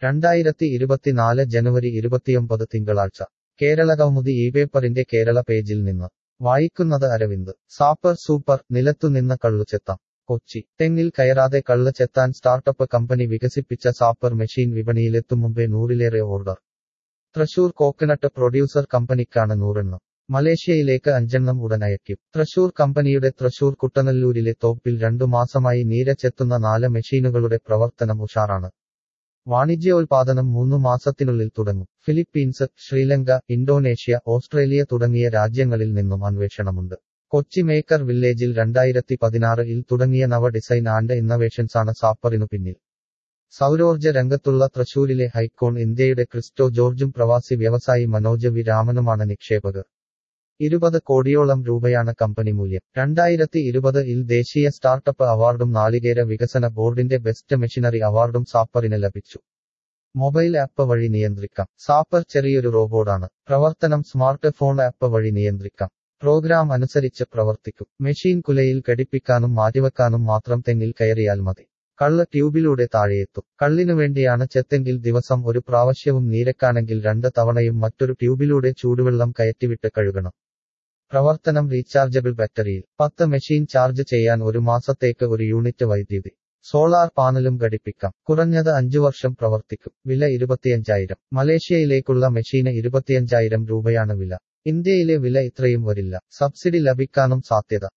രണ്ടായിരത്തി ഇരുപത്തിനാല് ജനുവരി ഇരുപത്തിയൊമ്പത് തിങ്കളാഴ്ച കേരളകൗമുദി ഈ പേപ്പറിന്റെ കേരള പേജിൽ നിന്ന് വായിക്കുന്നത് അരവിന്ദ് സാപ്പർ സൂപ്പർ നിലത്തുനിന്ന് കള്ളുചെത്താം കൊച്ചി തെങ്ങിൽ കയറാതെ കള്ള് ചെത്താൻ സ്റ്റാർട്ടപ്പ് കമ്പനി വികസിപ്പിച്ച സാപ്പർ മെഷീൻ വിപണിയിലെത്തും മുമ്പേ നൂറിലേറെ ഓർഡർ തൃശൂർ കോക്കനട്ട് പ്രൊഡ്യൂസർ കമ്പനിക്കാണ് നൂറെണ്ണം മലേഷ്യയിലേക്ക് അഞ്ചെണ്ണം ഉടൻ അയക്കും തൃശൂർ കമ്പനിയുടെ തൃശൂർ കുട്ടനല്ലൂരിലെ തോപ്പിൽ രണ്ടു മാസമായി നീര ചെത്തുന്ന നാല് മെഷീനുകളുടെ പ്രവർത്തനം ഉഷാറാണ് വാണിജ്യോൽപാദനം മൂന്നു മാസത്തിനുള്ളിൽ തുടങ്ങും ഫിലിപ്പീൻസ് ശ്രീലങ്ക ഇന്തോനേഷ്യ ഓസ്ട്രേലിയ തുടങ്ങിയ രാജ്യങ്ങളിൽ നിന്നും അന്വേഷണമുണ്ട് കൊച്ചി മേക്കർ വില്ലേജിൽ രണ്ടായിരത്തി പതിനാറിൽ തുടങ്ങിയ നവ ഡിസൈൻ ആൻഡ് ഇന്നവേഷൻസാണ് സാപ്പറിനു പിന്നിൽ സൗരോർജ്ജ രംഗത്തുള്ള തൃശൂരിലെ ഹൈക്കോൺ ഇന്ത്യയുടെ ക്രിസ്റ്റോ ജോർജും പ്രവാസി വ്യവസായി മനോജ് വി രാമനുമാണ് നിക്ഷേപകർ ഇരുപത് കോടിയോളം രൂപയാണ് കമ്പനി മൂല്യം രണ്ടായിരത്തി ഇരുപത് ഇൽ ദേശീയ സ്റ്റാർട്ടപ്പ് അവാർഡും നാളികേര വികസന ബോർഡിന്റെ ബെസ്റ്റ് മെഷീനറി അവാർഡും സാപ്പറിന് ലഭിച്ചു മൊബൈൽ ആപ്പ് വഴി നിയന്ത്രിക്കാം സാപ്പർ ചെറിയൊരു റോബോട്ടാണ് പ്രവർത്തനം സ്മാർട്ട് ഫോൺ ആപ്പ് വഴി നിയന്ത്രിക്കാം പ്രോഗ്രാം അനുസരിച്ച് പ്രവർത്തിക്കും മെഷീൻ കുലയിൽ ഘടിപ്പിക്കാനും മാറ്റിവെക്കാനും മാത്രം തെങ്ങിൽ കയറിയാൽ മതി കള്ള് ട്യൂബിലൂടെ താഴെയെത്തും കള്ളിനു വേണ്ടിയാണ് ചെത്തെങ്കിൽ ദിവസം ഒരു പ്രാവശ്യവും നീരക്കാണെങ്കിൽ രണ്ട് തവണയും മറ്റൊരു ട്യൂബിലൂടെ ചൂടുവെള്ളം കയറ്റിവിട്ട് കഴുകണം പ്രവർത്തനം റീചാർജബിൾ ബാറ്ററിയിൽ പത്ത് മെഷീൻ ചാർജ് ചെയ്യാൻ ഒരു മാസത്തേക്ക് ഒരു യൂണിറ്റ് വൈദ്യുതി സോളാർ പാനലും ഘടിപ്പിക്കാം കുറഞ്ഞത് അഞ്ചു വർഷം പ്രവർത്തിക്കും വില ഇരുപത്തിയഞ്ചായിരം മലേഷ്യയിലേക്കുള്ള മെഷീന് ഇരുപത്തിയഞ്ചായിരം രൂപയാണ് വില ഇന്ത്യയിലെ വില ഇത്രയും വരില്ല സബ്സിഡി ലഭിക്കാനും സാധ്യത